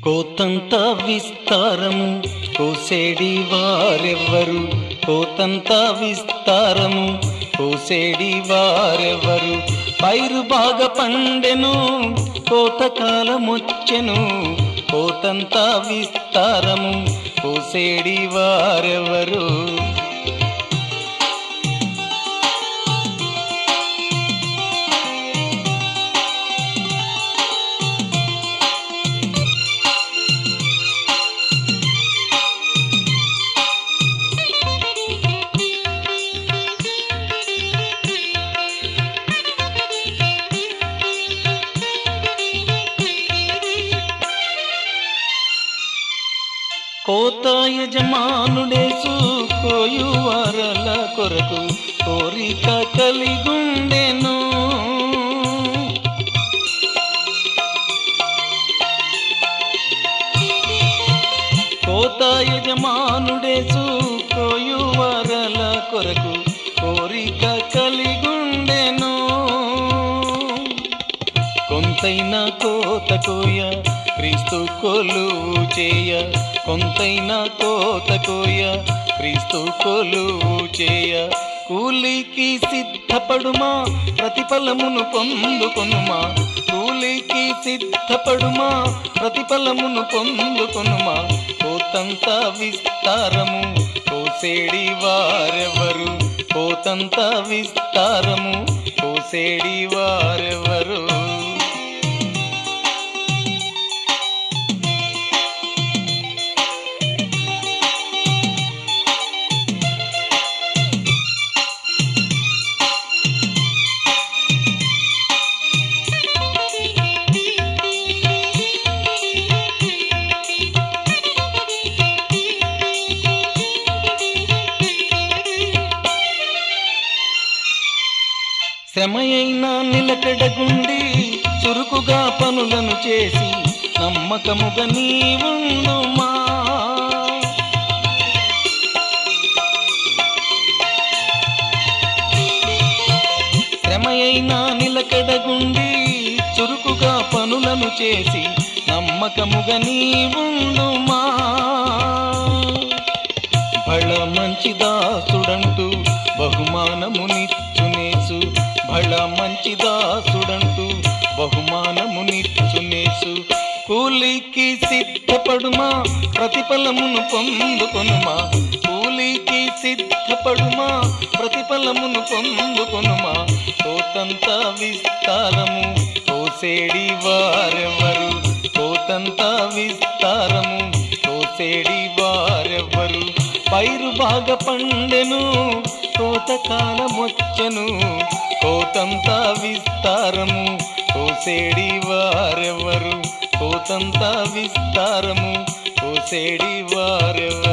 కోతంత విస్తారము కోసేడి వారెవ్వరు కోతంత విస్తారము కోసేడి వారెవ్వరు పైరు బాగా పండెను కోతకాలమొచ్చెను కోతంత విస్తారము కోసేడి వారెవ్వరు కోత యజమానుడేసు కోయు వారల కొరకు కోరిక కలిగుండెను కోత యజమానుడేసు కోయు వారల కొరకు కోరిక కలిగుండెను కొంతైన కోత కోయ క్రీస్తు కొలువు చేయ కొంతైన కోత కోయ క్రీస్తు కొలువు చేయ కూలికి సిద్ధపడుమా ప్రతిఫలమును పొందుకొనుమా కూలికి సిద్ధపడుమా ప్రతిఫలమును పొందుకొనుమా కోతంత విస్తారము కోసేడి వారెవరు కోతంత విస్తారము కోసేడి వారెవరు శ్రమయైన నిలకడగుండి చురుకుగా పనులను చేసి నమ్మకముగా నీవుండుమా శ్రమయైన నిలకడగుండి చురుకుగా పనులను చేసి నమ్మకముగా నీవుండుమా బళ మంచి దాసుడంటూ బహుమానమునిచ్చునేసు బళ మంచి దాసుడంటూ బహుమానమునిచ్చునేసు కూలికి సిద్ధపడుమా ప్రతిఫలమును పొందుకొనుమా కూలికి సిద్ధపడుమా ప్రతిఫలమును పొందుకొనుమా కోతంత విస్తారము కోసేడి వారెవరు కోతంత విస్తారము కోసేడి వారెవ్వరు పైరు బాగా పండెను కోతకాలమొచ్చెను కోతంత విస్తారము కోసేడి వారెవ్వరు కోతంత విస్తారము కోసేడి వారెవ్వరు